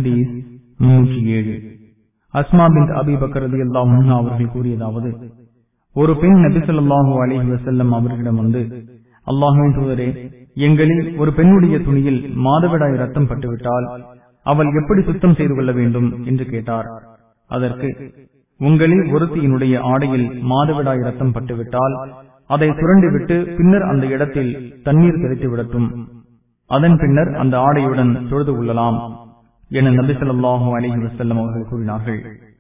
ஹதீஸ் முன்னூற்றி ஏழு அஸ்மா பின் அபி பக்கரதி அல்லாஹ் அவர்கள் கூறியதாவது ஒரு பெண் நபிசல்லாஹூ அலிஹி வசல்லம் அவர்களிடம் வந்து அல்லாஹின் தூதரே எங்களில் ஒரு பெண்ணுடைய துணியில் மாதவிடாய் ரத்தம் பட்டுவிட்டால் அவள் எப்படி சுத்தம் செய்து கொள்ள வேண்டும் என்று கேட்டார் அதற்கு உங்களில் ஒருத்தியினுடைய ஆடையில் மாதவிடாய் ரத்தம் பட்டுவிட்டால் அதை சுரண்டிவிட்டு பின்னர் அந்த இடத்தில் தண்ணீர் தெளித்து விடட்டும் அதன் பின்னர் அந்த ஆடையுடன் தொழுது கொள்ளலாம் என நபி சொல்லாஹு அலிஹி வசல்லம் அவர்கள் கூறினார்கள்